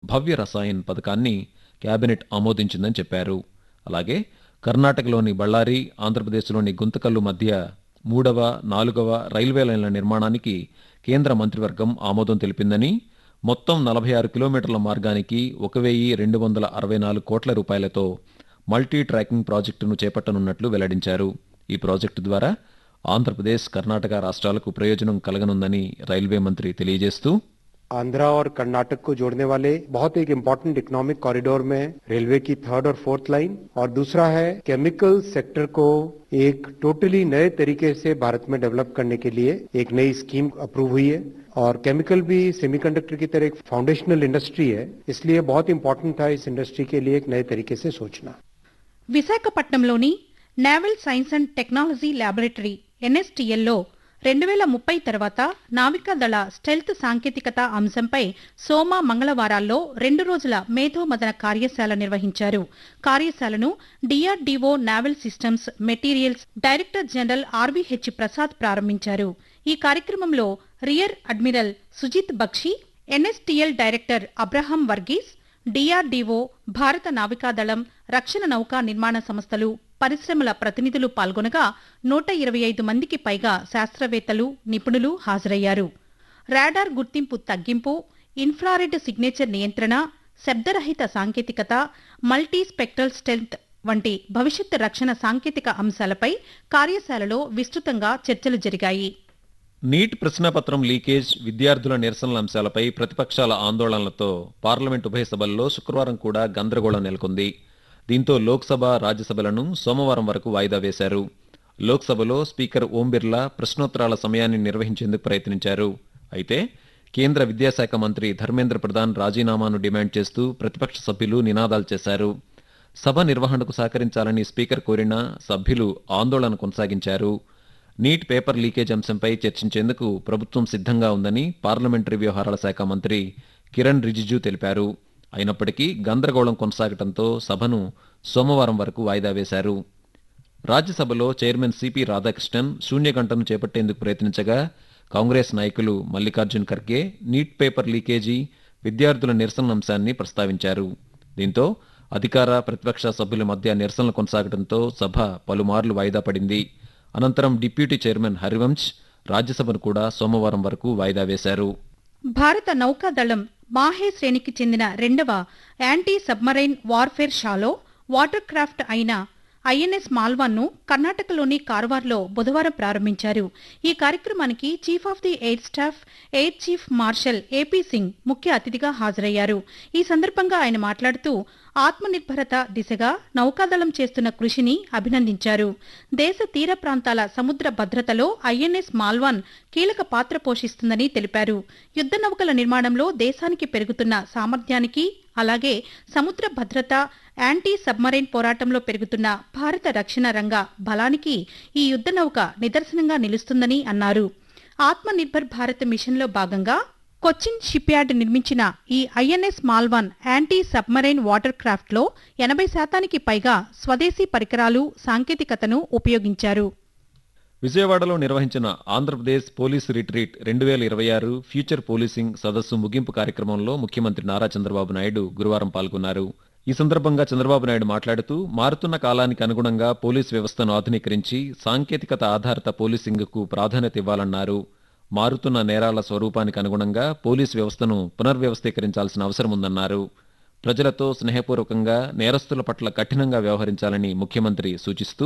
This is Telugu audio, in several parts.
భవ్య రసాయన్ పథకాన్ని కేబినెట్ ఆమోదించిందని చెప్పారు అలాగే కర్ణాటకలోని బళ్ళారి ఆంధ్రప్రదేశ్లోని గుంతకల్లు మధ్య మూడవ నాలుగవ రైల్వే లైన్ల నిర్మాణానికి కేంద్ర మంత్రివర్గం ఆమోదం తెలిపిందని మొత్తం నలభై ఆరు కిలోమీటర్ల మార్గానికి ఒక వెయ్యి రెండు వందల అరవై నాలుగు కోట్ల రూపాయలతో మల్టీ ట్రాకింగ్ ప్రాజెక్టును చేపట్టనున్నట్లు వెల్లడించారు ఈ ప్రాజెక్టు ద్వారా ఆంధ్రప్రదేశ్ కర్ణాటక రాష్ట్రాలకు ప్రయోజనం కలగనుందని రైల్వే మంత్రి తెలియజేస్తూ आंध्रा और कर्नाटक को जोड़ने वाले बहुत एक इम्पोर्टेंट इकोनॉमिक कॉरिडोर में रेलवे की थर्ड और फोर्थ लाइन और दूसरा है केमिकल सेक्टर को एक टोटली नए तरीके से भारत में डेवलप करने के लिए एक नई स्कीम अप्रूव हुई है और केमिकल भी सेमीकंडक्टर की तरह एक फाउंडेशनल इंडस्ट्री है इसलिए बहुत इंपॉर्टेंट था इस इंडस्ट्री के लिए एक नए तरीके से सोचना విశాఖపట్నంలోని naval science and technology laboratory ఎన్ఎస్టీఎల్లో రెండు వేల ముప్పై తర్వాత నావికాదళ స్టెల్త్ సాంకేతికత అంశంపై సోమ మంగళవారాల్లో రెండు రోజుల మేధోమదన కార్యశాల నిర్వహించారు కార్యశాలను DRDO naval systems materials director general RVH Prasad ప్రారంభించారు ఈ కార్యక్రమంలో rear admiral Sujit Bakshi NSTL director Abraham Varghese DRDO భారత నావికాదళం రక్షణ నౌకా నిర్మాణ సంస్థలు పరిశ్రమల ప్రతినిధులు పాల్గొనగా నూట ఇరవై ఐదు మందికి పైగా శాస్త్రవేత్తలు నిపుణులు హాజరయ్యారు రాడార్ గుర్తింపు తగ్గింపు ఇన్ఫ్రారెడ్ సిగ్నేచర్ నియంత్రణ శబ్దరహిత సాంకేతికత మల్టీ స్పెక్ట్రల్ స్టెల్త్ వంటి భవిష్యత్ రక్షణ సాంకేతిక అంశాలపై కార్యశాలలో విస్తృతంగా చర్చలు జరిగాయి నీట్ ప్రశ్నపత్రం లీకేజ్ విద్యార్థుల నిరసనల అంశాలపై ప్రతిపక్షాల ఆందోళనలతో పార్లమెంట్ ఉభయ సభల్లో శుక్రవారం కూడా గందరగోళం నెలకొంది దీంతో లోక్సభ రాజ్యసభలను సోమవారం వరకు వాయిదా వేశారు లోక్సభలో స్పీకర్ ఓం బిర్లా ప్రశ్నోత్తరాల సమయాన్ని నిర్వహించేందుకు ప్రయత్నించారు అయితే కేంద్ర విద్యాశాఖ మంత్రి ధర్మేంద్ర ప్రధాన్ రాజీనామాను డిమాండ్ చేస్తూ ప్రతిపక్ష సభ్యులు నినాదాలు చేశారు సభ నిర్వహణకు సహకరించాలని స్పీకర్ కోరినా సభ్యులు ఆందోళన కొనసాగించారు నీట్ పేపర్ లీకేజ్ అంశంపై చర్చించేందుకు ప్రభుత్వం సిద్ధంగా ఉందని పార్లమెంటరీ వ్యవహారాల శాఖ మంత్రి కిరణ్ రిజిజు తెలిపారు అయినప్పటికీ గందరగోళం కొనసాగడంతో సభను సోమవారం వరకు వాయిదా వేశారు రాజ్యసభలో చైర్మన్ సిపి రాధాకృష్ణన్ శూన్యగంటను చేపట్టేందుకు ప్రయత్నించగా కాంగ్రెస్ నాయకులు Mallikarjun Kharge NEET paper leakage విద్యార్థుల నిరసన అంశాన్ని ప్రస్తావించారు దీంతో అధికార ప్రతిపక్ష సభ్యుల మధ్య నిరసనలు కొనసాగడంతో సభ పలుమార్లు వాయిదా పడింది అనంతరం డిప్యూటీ చైర్మన్ హరివంశ్ రాజ్యసభను కూడా సోమవారం వరకు వాయిదా వేశారు భారత నౌకాదళం మాహే శ్రేణికి చెందిన రెండవ anti submarine warfare shallow water craft అయిన ఐఎన్ఎస్ మాల్వాన్ను కర్ణాటకలోని కార్వార్లో బుధవారం ప్రారంభించారు ఈ కార్యక్రమానికి chief of the air staff air chief marshal AP Singh ముఖ్య అతిథిగా హాజరయ్యారు ఈ సందర్భంగా ఆయన మాట్లాడుతూ ఆత్మనిర్భరత దిశగా నౌకాదళం చేస్తున్న కృషిని అభినందించారు దేశ తీర ప్రాంతాల సముద్ర భద్రతలో ఐఎన్ఎస్ మాల్వాన్ కీలక పాత్ర పోషిస్తుందని తెలిపారు యుద్ధ నౌకల నిర్మాణంలో దేశానికి పెరుగుతున్న సామర్థ్యానికి అలాగే సముద్ర భద్రత యాంటీ సబ్మరైన్ పోరాటంలో పెరుగుతున్న భారత రక్షణ రంగ బలానికి ఈ యుద్ధ నౌక నిదర్శనంగా నిలుస్తుందని అన్నారు ఆత్మనిర్భర్ భారత్ మిషన్లో భాగంగా కొచ్చిన్ షిప్ యార్డ్ నిర్మించిన ఈ INS Malvan anti submarine water క్రాఫ్ట్లో ఎనభై శాతానికి పైగా స్వదేశీ పరికరాలు సాంకేతికతను ఉపయోగించారు విజయవాడలో నిర్వహించిన ఆంధ్రప్రదేశ్ పోలీస్ రిట్రీట్ రెండు వేల ఇరవై ఆరు ఫ్యూచర్ పోలీసింగ్ సదస్సు ముగింపు కార్యక్రమంలో ముఖ్యమంత్రి నారా చంద్రబాబు నాయుడు గురువారం పాల్గొన్నారు ఈ సందర్భంగా చంద్రబాబు నాయుడు మాట్లాడుతూ మారుతున్న కాలానికి అనుగుణంగా పోలీస్ వ్యవస్థను ఆధునీకరించి సాంకేతికత ఆధారిత పోలీసింగ్కు ప్రాధాన్యత ఇవ్వాలన్నారు మారుతున్న నేరాల స్వరూపానికి అనుగుణంగా పోలీస్ వ్యవస్థను పునర్వ్యవస్థీకరించాల్సిన అవసరం ఉందన్నారు ప్రజలతో స్నేహపూర్వకంగా నేరస్తుల పట్ల కఠినంగా వ్యవహరించాలని ముఖ్యమంత్రి సూచిస్తూ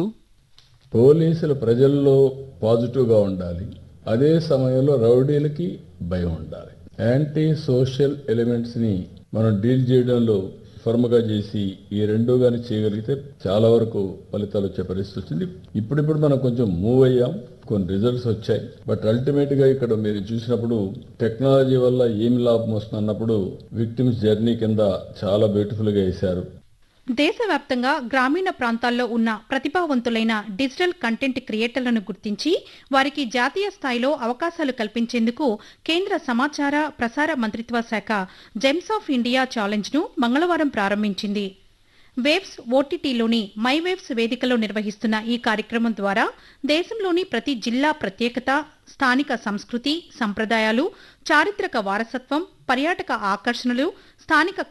పోలీసులు ప్రజల్లో పాజిటివ్గా ఉండాలి అదే సమయంలో రౌడీలకి భయం ఉండాలి యాంటీ సోషల్ ఎలిమెంట్స్ని మనం డీల్ చేయడంలో ఫర్మ్గా చేసి ఈ రెండు కానీ చేయగలిగితే చాలా వరకు ఫలితాలు వచ్చే పరిస్థితి వచ్చింది ఇప్పుడిప్పుడు మనం కొంచెం మూవ్ అయ్యాం కొన్ని రిజల్ట్స్ వచ్చాయి బట్ అల్టిమేట్ గా ఇక్కడ మీరు చూసినప్పుడు టెక్నాలజీ వల్ల ఏం లాభం వస్తుంది అన్నప్పుడు విక్టిమ్స్ జర్నీ కింద చాలా బ్యూటిఫుల్ గా వేశారు దేశవ్యాప్తంగా గ్రామీణ ప్రాంతాల్లో ఉన్న ప్రతిభావంతులైన డిజిటల్ కంటెంట్ క్రియేటర్లను గుర్తించి వారికి జాతీయ స్థాయిలో అవకాశాలు కల్పించేందుకు కేంద్ర సమాచార ప్రసార మంత్రిత్వ శాఖ జెమ్స్ ఆఫ్ ఇండియా ఛాలెంజ్ను మంగళవారం ప్రారంభించింది వేవ్స్ ఓటీటీలోని మై వేవ్స్ వేదికలో నిర్వహిస్తున్న ఈ కార్యక్రమం ద్వారా దేశంలోని ప్రతి జిల్లా ప్రత్యేకత స్థానిక సంస్కృతి సంప్రదాయాలు చారిత్రక వారసత్వం పర్యాటక ఆకర్షణలు స్థానిక